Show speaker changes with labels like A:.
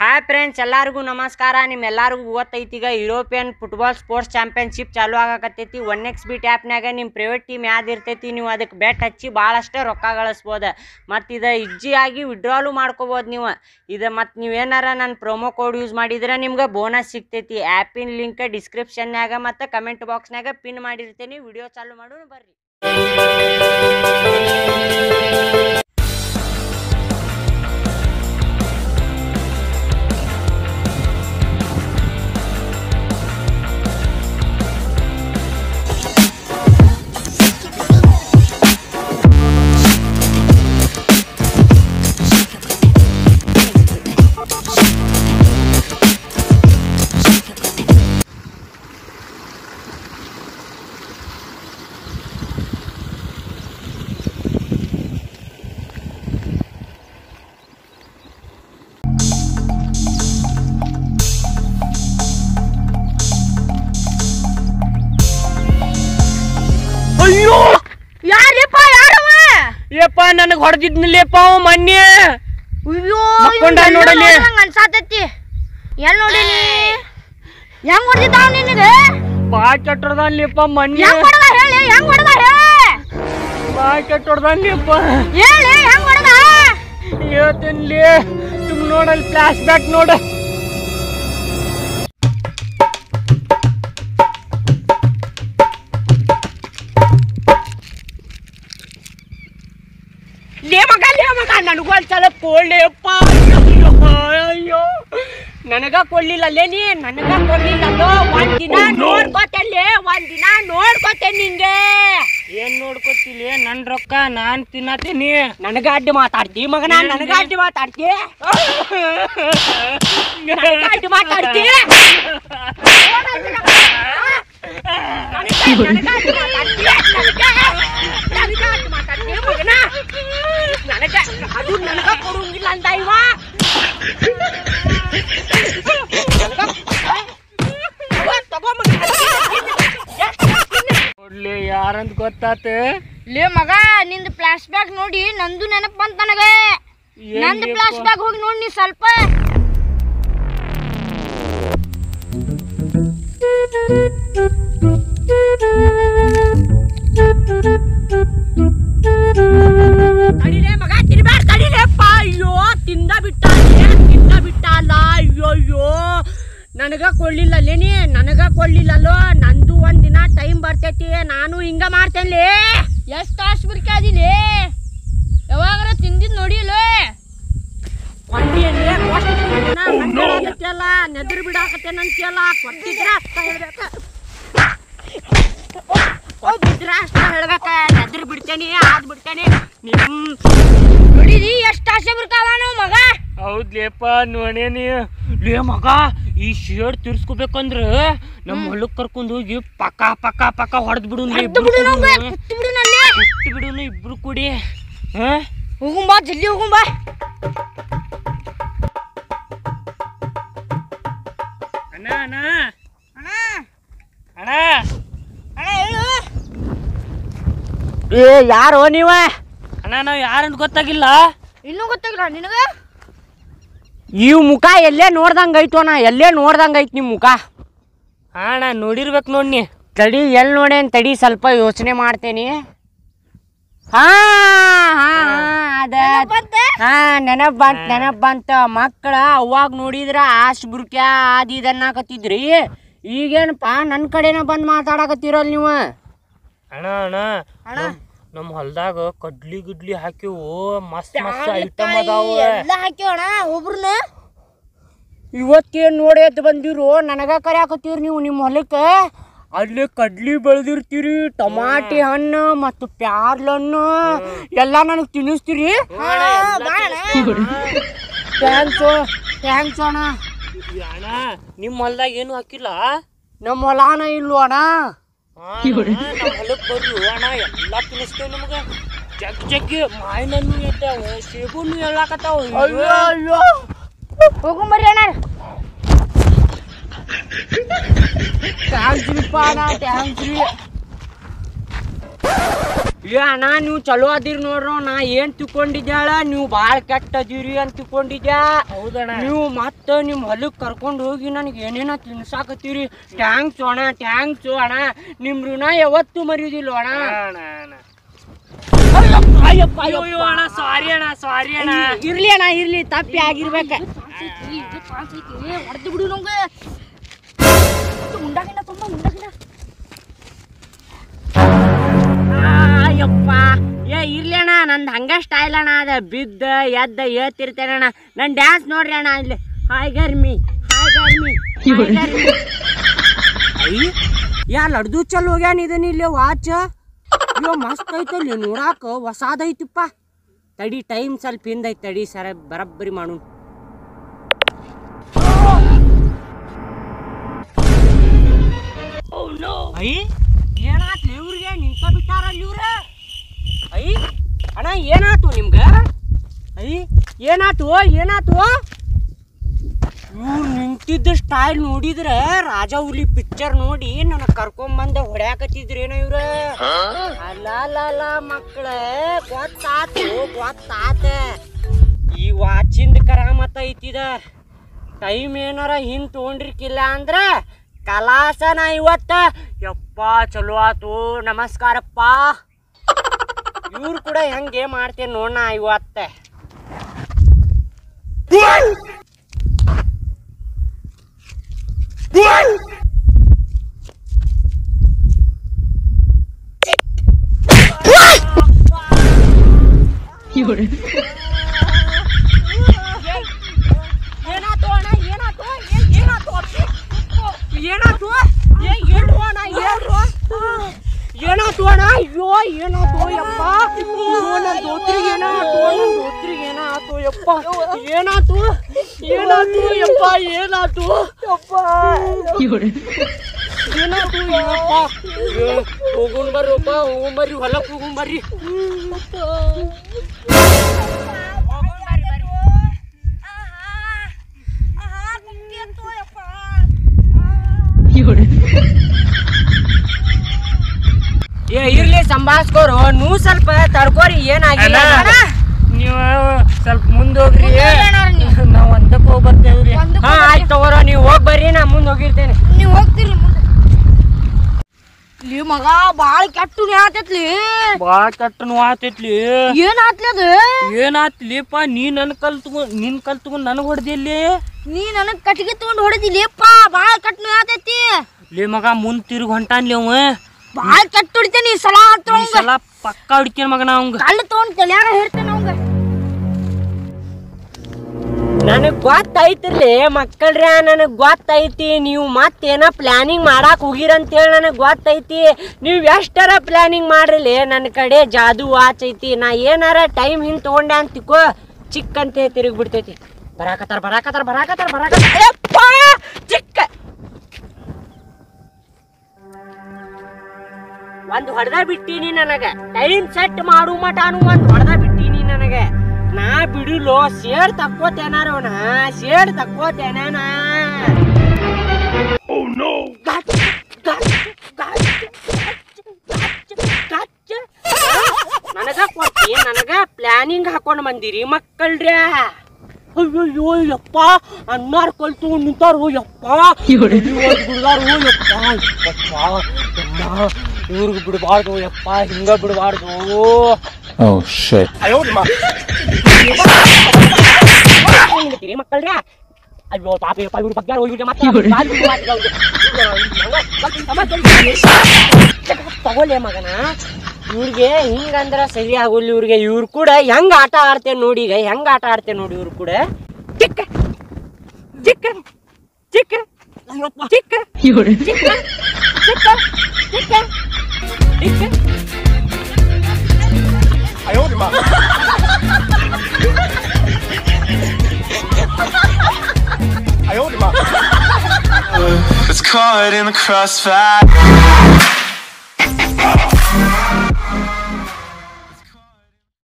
A: Hi friends ಎಲ್ಲರಿಗೂ ನಮಸ್ಕಾರ ನಿಮ್ಮೆಲ್ಲರಿಗೂ ಗೊತ್ತೈತಿ ಈಗ ಯುರೋಪಿಯನ್ ಫುಟ್ಬಾಲ್ ಸ್ಪೋರ್ಟ್ಸ್ ಚಾಂಪಿಯನ್ಶಿಪ್ ಚಾಲು ಆಗಕತ್ತೈತಿ ಒನ್ ಎಕ್ಸ್ ಬಿ ಟ್ಯಾಪ್ನ್ಯಾಗ ನಿಮ್ಮ ಪ್ರೈವೇಟ್ ಟೀಮ್ ಯಾವ್ದು ಇರ್ತೈತಿ ನೀವು ಅದಕ್ಕೆ ಬೆಟ್ ಹಚ್ಚಿ ಭಾಳಷ್ಟೇ ರೊಕ್ಕ ಗಳಿಸ್ಬೋದು ಮತ್ತು ಇದು ಈಜಿಯಾಗಿ ವಿಡ್ರಾಲು ಮಾಡ್ಕೋಬೋದು ನೀವು ಇದು ಮತ್ತು ನೀವೇನಾರ ನನ್ನ ಪ್ರೊಮೋ ಕೋಡ್ ಯೂಸ್ ಮಾಡಿದ್ರೆ ನಿಮ್ಗೆ ಬೋನಸ್ ಸಿಗ್ತೈತಿ ಆ್ಯಪಿನ ಲಿಂಕ್ ಡಿಸ್ಕ್ರಿಪ್ಷನ್ಯಾಗ ಮತ್ತು ಕಮೆಂಟ್ ಬಾಕ್ಸ್ನಾಗ ಪಿನ್ ಮಾಡಿರ್ತೀನಿ ವಿಡಿಯೋ ಚಾಲು ಮಾಡೋಣ ಬರ್ರಿ
B: ಅಯ್ಯೋ
C: ಯಾರಿಪ್ಪ ಯಾರವ
B: ಯಪ್ಪ ನನಗೆ ಹೊಡೆದಿದ್ನಿಲ್ಲಪ್ಪ ಅವ ಮೊನ್ನೆ
C: ಅಯ್ಯೋ
B: ಮಕ್ಕೊಂಡ ನೋಡಲ್ಲಿ.
C: ಅನ್ಸಾತೈತಿ ಎಲ್ ನೋಡಿನಿ ಹೆಂಗ್ ಹೊಡೆದಿದ್ದಾವ ನಿನಗೆ
B: ಬಾ ಕೆಟ್ಟೊಡ್ದನ್ಲಿಪ್ಪ ಮೊನ್ನೆ
C: ಹೆಂಗ್ ಹೊಡೆದ ಹೇಳಿ ಹೆಂಗ್ ಹೊಡೆದ ಹೇಳಿ
B: ಬಾ ಕೆಟ್ಟೊಡ್ದನ್ಲಿಪ್ಪ
C: ಹೇಳಿ ಹೆಂಗ್ ಹೊಡೆದ
B: ಹೇಳ್ತೇನ್ಲಿ ಸುಮ್ ನೋಡಲ್ಲಿ ಫ್ಲಾಶ್ ಬ್ಯಾಕ್ ನೋಡ ಲೇ ಮಗ ಲೇ ಮಗ ನನಗೂ ಒಂದ್ಸಲ ಕೊಡ್ಲೇಪ್ಪ ಅಯ್ಯೋ ಅಯ್ಯೋ ನನಗ ಕೊಡ್ಲಿಲ್ಲ ಲೇ ನೀ ನನಗ ಕೊಡ್ಲಿಲ್ಲ ಅಲ್ಲೋ ಒಂದ್ ದಿನ ನೋಡ್ಕೋತೇನೆ ಒಂದ್ ದಿನ ನೋಡ್ಕೋತೇನೆ ನಿಂಗೆ ಏನ್ ನೋಡ್ಕೋತಿಲಿ ನನ್ ರೊಕ್ಕ ನಾನ್ ತಿನ್ನತೀನಿ ನನಗ ಅಡ್ಡಿ ಮಾತಾಡ್ತಿ ಮಗನ ನನಗ ಅಡ್ಡಿ ಮಾತಾಡ್ತಿ ನನಗ ಅಡ್ಡಿ ಮಾತಾಡ್ತಿ ನನಗ- ನನಗ ಅಡ್ಡಿ ಮಾತಾಡ್ತಿ? ನನಗ- ನನಗ ಅಡ್ಡಿ ಮಾತಾಡ್ತಿ ಮಗನ ನನಗ ಅದು ನನಗ ಕೊಡುಂಗಿಲ್ಲ ಅಂತ ಇವ ನೋಡ್ಲಿ ಯಾರಂತ ಗೊತ್ತಾತ
C: ಲೇ ಮಗ ನಿಂದ ಫ್ಲಾಶ್ ಬ್ಯಾಕ್ ನೋಡಿ ನಂದು ನೆನಪು ಬಂತ ನನಗೆ
B: ಏನ್
C: ನಂದು
B: ಲೇಪ್ಪ?
C: ಫ್ಲಾಶ್ ಬ್ಯಾಕ್ ಹೋಗಿ ನೋಡಿ ನೀ ಸ್ವಲ್ಪ
B: ತಡಿಲೇ ಮಗ ತಿನ್ಬೇಡ ತಡಿಲೇಪ್ಪ ಅಯ್ಯೋ ತಿಂದ ಬಿಟ್ಟ ತಿಂದ ಬಿಟ್ಟ ಅಲ್ಲ ಅಯ್ಯೋ ಅಯ್ಯೋ ನನಗ ಕೊಡ್ಲಿಲ್ಲ ಲೇನಿ ನನಗ ಕೊಡ್ಲಿಲ್ಲಲ್ಲೋ ನಂದು ಒಂದ್ ದಿನ ಟೈಮ್ ಬರ್ತೈತಿ ನಾನು ಹಿಂಗ ಮಾಡ್ತೇನ್ಲೇ
C: ಎಷ್ಟು ಕಾಸು ಬಿಡ್ಕಾದಿಲಿ ಯಾವಾಗಾರ ತಿಂದಿದ್ ನೋಡಿಲ್ಲ
B: ಕೊಂಡಿ ಅಂದ್ರೆ ಕೊಟ್ಟಿಲ್ಲ ನೆದ್ರ ಬಿಡಾಕತ್ತೇನಂತಿಯಲ್ಲ ಕೊಟ್ಟಿದ್ರ ಅಷ್ಟ ಹೇಳ್ಬೇಕ ಕೊಟ್ಟಿದ್ರ ಅಷ್ಟ ಹೇಳ್ಬೇಕ ನೆದ್ರ ಬಿಡ್ತೇನಿ ಆದ್ ಬಿಡ್ತೇನಿ ನಿಮ್
C: ನೋಡಿದಿ ಎಷ್ಟು ಆಸೆ ಬಿಡ್ತಾವ ನಾವು ಮಗ
B: ಹೌದ್ಲೇಪ ನೋಡೇನಿ ಲೇ ಮಗ ಈ ಶೇಡ್ ತಿರ್ಸ್ಕೋಬೇಕಂದ್ರ ನಮ್ಮ ಹೊಲಕ್ ಕರ್ಕೊಂಡ್ ಹೋಗಿ ಪಕ್ಕ ಪಕ್ಕ ಪಕ್ಕ ಹೊಡೆದ್ ಬಿಡು
C: ಕುತ್ತು ಬಿಡು ನಮ್ಗೆ ಕುತ್ತು ಬಿಡು ನಲ್ಲಿ
B: ಬಿಡು ಇಬ್ರು ಕೂಡಿ ಹಾ
C: ಹೋಗುಂಬಾ ಜಲ್ದಿ ಹೋಗುಂಬಾ
B: ಅಣ್ಣ ಅಣ್ಣ
C: ಅಣ್ಣ
B: ಅಣ್ಣ
C: ಅಣ್ಣ ಹೇಳು
B: ಏ ಯಾರೋ ನೀವ ಅಣ್ಣ ನಾವ್ ಯಾರಂತ ಗೊತ್ತಾಗಿಲ್ಲ
C: ಇನ್ನೂ ಗೊತ್ತಾಗಿಲ್ಲ ನಿನಗ
A: ಈ ಮುಖ ಎಲ್ಲೇ ನೋಡ್ದಂಗೆ ಐತು ಅಣ್ಣ ಎಲ್ಲೇ ನೋಡ್ದಂಗೆ ಐತಿ ನಿಮ್ಮ ಮುಖ
B: ಅಣ್ಣ ನೋಡಿರ್ಬೇಕು ನೋಡ್ನಿ
A: ತಡಿ ಎಲ್ಲಿ ನೋಡೇನ್ ತಡಿ ಸ್ವಲ್ಪ ಯೋಚನೆ ಮಾಡ್ತೇನಿ ಹಾ ಹಾ ಅದ
C: ಬಂತ
A: ಹಾ ನೆನಪ್ ಬಂತ ನೆನಪ್ ಬಂತ ಮಕ್ಕಳ ಅವಾಗ ನೋಡಿದ್ರ ಆಶ್ ಬುರ್ಕ್ಯಾ ಅದ್ ಇದ್ ಅನ್ನಕತ್ತಿದ್ರಿ ಈಗೇನಪ್ಪ ನನ್ನ ಕಡೆನ ಬಂದ್ ಮಾತಾಡಕತ್ತೀರಲ್ ನೀವು
B: ಅಣ್ಣ ಅಣ್ಣ
C: ಅಣ್ಣ.
B: ನಮ್- ನಮ್ ಹೊಲ್ದಾಗ ಕಡ್ಲಿ ಗಿಡ್ಲಿ ಹಾಕಿವು ಮಸ್ತ್ ಮಸ್ತ್ ಐಟಮ್ ಅದಾವ
C: ಎಲ್ಲ ಹಾಕ್ಯವಣ ಒಬ್ರನ್ನ
A: ಇವತ್ತೇನ್ ನೋಡಿ ಎದ್ದು ಬಂದಿರು ನನಗ ಕರ್ಯಾಕತ್ತೀರಿ ನೀವು ನಿಮ್ಮ ಹೊಲಕ್ಕೆ ಅಲ್ಲಿ ಕಡ್ಲಿ ಬೆಳೆದಿರ್ತೀರಿ ಟಮಾಟಿ ಹಣ್ಣು ಮತ್ತು ಪ್ಯಾರ್ಲ ಹಣ್ಣು ಎಲ್ಲ ನನಗೆ ತಿನ್ನಿಸ್ತೀರಿ ಥ್ಯಾಂಕ್ಸ್ ಥ್ಯಾಂಕ್ಸ್ ಅಣ್ಣ
B: ಅಣ್ಣ ನಿಮ್ ಹೊಲ್ದಾಗ ಏನು ಹಾಕಿಲ್ಲ
A: ನಮ್ಮ ಹೊಲಾನ ಇಲ್ವ ಅಣ್ಣ
B: ಹಾ, ಅಣ್ಣ, ನಮ್ ಹೊಲಕ್ ಬರ್ರಿ ಅಣ್ಣ ಎಲ್ಲಾ ತಿನ್ನಿಸ್ತೇವೆ ನಮ್ಗ ಜಗ್ ಜಗ್ಗಿ ಮಾವಿನಣ್ಣು ಎದ್ದಾವ ಸೇಬುನು ಹೇಳಾಕತ್ತಾವ
A: ಅಯ್ಯೋ ಅಯ್ಯೋ
C: ಹೋಗುಂಬರ್ರಿ ಅಣ್ಣ
A: ಥ್ಯಾಂಕ್ಸ್ ರೀಪ್ಪ ಅಣ್ಣ ಥ್ಯಾಂಕ್ಸ್ ರೀ ಏ ಅಣ್ಣ ನೀವು ಚಲೋ ಅದಿರಿ ನೋಡ್ರೋ ನಾ ಏನ್ ತಿಳ್ಕೊಂಡಿದ್ಯಾಳ ನೀವು ಭಾಳ ಕೆಟ್ಟ ಅದಿರಿ ಅಂತ ತಿಳ್ಕೊಂಡಿದ್ಯಾ
B: ಹೌದಣ್ಣ
A: ನೀವು ಮತ್ತ ನಿಮ್ ಹೊಲಕ್ ಕರ್ಕೊಂಡು ಹೋಗಿ ನನಗೆ ಏನೇನೋ ತಿನ್ಸಾಕತ್ತೀರಿ ಟ್ಯಾಂಕ್ಸ್ ಅಣ್ಣ ಟ್ಯಾಂಕ್ಸ್ ಅಣ್ಣ ನಿಮ್ ಋಣ ಯಾವತ್ತೂ ಮರಿಯೋದಿಲ್ಲ ಅಣ್ಣ ಅಯ್ಯಪ್ಪ, ಅಯ್ಯಪ್ಪ.
B: ಅಣ್ಣ ಸಾರಿ ಅಣ್ಣ ಸಾರಿ ಅಣ್ಣ
A: ಇರ್ಲಿ ಅಣ್ಣ ಇರ್ಲಿ ತಪ್ಪಿ ಆಗಿರ್ಬೇಕ
C: ಹೊಡೆದು ಬಿಡು ನಮ್ಗೆ ಉಂಡಾಗಿನ ತುಂಬ ಉಂಡಾಗಿನ
A: ಅಯ್ಯಪ್ಪ ಏ ಇರ್ಲಿ ಅಣ್ಣ ನಂದು ಹಂಗ ಸ್ಟೈಲ್ ಅಣ್ಣ ಅದ ಬಿದ್ದ ಎದ್ದ ಏತಿರ್ತೇನೆ ಅಣ್ಣ ನನ್ನ ಡ್ಯಾನ್ಸ್ ನೋಡ್ರಿ ಅಣ್ಣ ಇಲ್ಲಿ ಹಾಯ್ ಗರ್ಮಿ ಹಾಯ್ ಗರ್ಮಿ ಹಾಯ್ ಗರ್ಮಿ ಅಯ್ಯ ಯಾ ಲಡ್ದು ಚಲ್ ಹೋಗ್ಯಾನ ಇದನ್ನ ಇಲ್ಲಿ ವಾಚ್ ಅಯ್ಯೋ ಮಸ್ತ್ ಐತಲ್ಲಿ ನೋಡಾಕ ಹೊಸಾದೈತಿಪ್ಪ ತಡಿ ಟೈಮ್ ಸ್ವಲ್ಪ ಹಿಂದೈತಿ ತಡಿ ಸರ ಬರಬ್ಬರಿ ಮಾಡು ಅಯ್ಯ ಏನಾತ್ ಇವ್ರಿಗೆ ನಿಂತ ಬಿಟ್ಟಾರಲ್ಲ ಇವ್ರ ಅಯ್ಯ ಅಣ್ಣ ಏನಾತು ನಿಮ್ಗ ಅಯ್ಯ ಏನಾತು ಏನಾತು ಇವ್ರು ನಿಂತಿದ್ದ ಸ್ಟೈಲ್ ನೋಡಿದ್ರೆ ರಾಜ ಹುಲಿ ಪಿಕ್ಚರ್ ನೋಡಿ ನನ್ನ ಕರ್ಕೊಂಬಂದ ಹೊಡ್ಯಾಕತ್ತಿದ್ರೇನ ಇವ್ರ ಅಲ್ಲ ಅಲ್ಲ ಅಲ್ಲ ಮಕ್ಕಳ ಗೊತ್ತಾತು ಗೊತ್ತಾತ ಈ ವಾಚಿಂದ ಕರಾಮತ ಐತಿದ ಟೈಮ್ ಏನಾರ ಹಿಂದ್ ತೊಗೊಂಡಿರ್ಕಿಲ್ಲ ಅಂದ್ರ ಕಲಾಸನ ಇವತ್ತ ಯಪ್ಪ ಚಲೋ ಆತು ನಮಸ್ಕಾರಪ್ಪ ಇವ್ರು ಕೂಡ ಹೆಂಗೆ ಮಾಡ್ತೇನೆ ನೋಡಣ ಇವತ್ತ ಏನಾತು ಅಣ್ಣ ಏನಾತು ಏ- ಏನಾತು ಅಪ್ಪಿ? ಏನಾತು ಏ ಹೇಳ್ರು ಅಣ್ಣ ಹೇಳ್ರು ಏನಾತು ಅಣ್ಣ ಅಯ್ಯೋ ಏನಾತು ಯಪ್ಪ ಅಯ್ಯೋ ನನ್ನ ದೋತ್ರಿಗೆ ಏನಾತು ನನ್ನ ದೋತ್ರಿಗೆ ಏನಾತು ಯಪ್ಪ ಏನಾತು ಏನಾತು ಯಪ್ಪ ಏನಾತು ಯಪ್ಪ ಏನಾತು ಯಪ್ಪ ಹೋಗೋಣ ಬರ್ರಪ್ಪ ಹೋಗೋಣ ಬರ್ರಿ ಹೊಲಕ್ಕೆ ಹೋಗೋಣ ಬರ್ರಿ ಏ ಇರ್ಲಿ ಸಂಭಾಸ್ಕೋರು ನೀವು ಸ್ವಲ್ಪ ತಡ್ಕೋರಿ ಏನಾಗಿಲ್ಲ
B: ಅಣ್ಣ, ನೀವು ಸ್ವಲ್ಪ ಮುಂದೆ ಹೋಗ್ರಿ
C: ಮುಂದೆ ನೀವು.
B: ನಾವು ಒಂದಕ್ಕೆ ಹೋಗಿ ಬರ್ತೇವ್ರಿ
C: ಒಂದಕ್ಕೆ
A: ಹಾ ಆಯ್ತು ತಗೋರ ನೀವು ಹೋಗಿ ಬರ್ರಿ ನಾ ಮುಂದೆ ಹೋಗಿರ್ತೇನೆ
C: ನೀವು ಹೋಗ್ತಿರ್ಲಿ ಮುಂದೆ ಲೇ ಮಗ ಬಾಳ ಕೆಟ್ಟು ಆತೈತ್ಲಿ
B: ಭಾಳ ಕಟ್ಟನು ಆತೈತ್ಲಿ
C: ಏನ್ ಆತ್ಲಿ ಅದು
B: ಏನಾತ್ಲಿಪ್ಪ ನೀ ನನ್ ಕಲ್ ತಗೊಂಡ್ ನಿನ್ ಕಲ್ ತಗೊಂಡ್ ನನಗ್ ಹೊಡೆದಿಲ್ಲಿ
C: ನೀ ನನಗ್ ಕಟ್ಟಿಗೆ ತಗೊಂಡ್ ಹೊಡೆದಿಲ್ಲಪ್ಪ ಬಾಳ ಕಟ್ಟು ಆತೈತಿ
B: ಲೇ ಮಗ ಮುಂದ್ ತಿರುಗಿ ಹೊಂಟಾನ್ಲಿ ಅವ
C: ಬಾಳ ಕೆಟ್ಟ ಹೊಡಿತೇನಿ ಈ ಸಲ
B: ಈ
C: ತಗೊಂಡ್
B: ಸಲ ಪಕ್ಕ ಹೊಡಿತೀನಿ ಮಗನ ಅವಂಗ
C: ಕಲ್ಲು ತಗೊಂಡ್ ತಲ್ಯಾಗ ಹೇಳ್ತೇನೆ ಅವಂಗ
A: ನನಗ್ ಗೊತ್ತೈತಿರ್ಲಿ ಮಕ್ಕಳ್ರ ನನಗ್ ಗೊತ್ತೈತಿ ನೀವು ಮತ್ತೇನ ಪ್ಲಾನಿಂಗ್ ಮಾಡಾಕ್ ಹೋಗಿರಂತೇಳಿ ನನಗ್ ಗೊತ್ತೈತಿ ನೀವು ಎಷ್ಟರ ಪ್ಲಾನಿಂಗ್ ಮಾಡ್ರಿಲಿ ನನ್ನ ಕಡೆ ಜಾದು ವಾಚ್ ಐತಿ ನಾ ಏನಾರ ಟೈಮ್ ಹಿಂಗ್ ತಗೊಂಡೆ ಅಂತ ತಿಕ್ಕೋ ಚಿಕ್ಕಂತೆ ತಿರುಗಿ ಬಿಡ್ತೈತಿ ಬರಾಕತ್ತಾರ ಬರಾಕತ್ತಾರ ಬರಾಕತ್ತಾರ ಬರಾಕತ್ತಾರ ಯಪ್ಪ ಚಿಕ್ಕ ಒಂದ್ ಹೊಡೆದ ಬಿಟ್ಟೀನಿ ನನಗ ಟೈಮ್ ಸೆಟ್ ಮಾಡು ಮಟಾನು ಒಂದ್ ಹೊಡೆದ ಬಿಟ್ಟೀನಿ ನನಗ ನಾ ಬಿಡುಲೋ ಸೇಡ್ ತಕ್ಕೋತೇನಾರ ನಾ ಸೇಡ್ ತಕ್ಕೋತೇನ ನನಗ ಕೊಟ್ಟಿ ನನಗ ಪ್ಲಾನಿಂಗ್ ಹಾಕೊಂಡ್ ಬಂದಿರಿ ಮಕ್ಕಳ್ರ್ಯಾ ಅಯ್ಯಯ್ಯೋ ಯಪ್ಪ ಅನ್ನಾರ್ ಕಲ್ ತಗೊಂಡ್ ನಿಂತಾರು ಯಪ್ಪ ಬಿಡ್ದಾರು ಯಪ್ಪ ಯಪ್ಪ ಯಮ್ಮ ಇವ್ರಿಗೆ ಬಿಡಬಾರ್ದು ಯಪ್ಪ ಹಿಂಗ ಬಿಡಬಾರ್ದು
D: Oh shit.
A: ತಿರಿ ಮಕ್ಕಳ್ರೆ ಅಯ್ಯೋ ಪಾಪ ಯಪ್ಪ ಇವ್ರ ಬಗ್ಗೆ ಹೋಗಿ ಮತ್ತೆ ತಗೊಳ್ಳೆ ಮಗನ ಇವ್ರಿಗೆ ಹಿಂಗಂದ್ರ ಸರಿ ಆಗೋಲ್ಲ ಇವ್ರಿಗೆ ಇವ್ರು ಕೂಡ ಹೆಂಗ್ ಆಟ ಆಡ್ತೇನೆ ನೋಡಿ ಈಗ ಹೆಂಗ್ ಆಟ ಆಡ್ತೇನೆ ನೋಡಿ ಇವ್ರು ಕೂಡ ಚಿಕ್ಕ ಚಿಕ್ಕ ಚಿಕ್ಕ ಚಿಕ್ಕ ಚಿಕ್ಕ ಚಿಕ್ಕ ಚಿಕ್ಕ ಚಿಕ್ಕ
E: It's caught in the crossfire.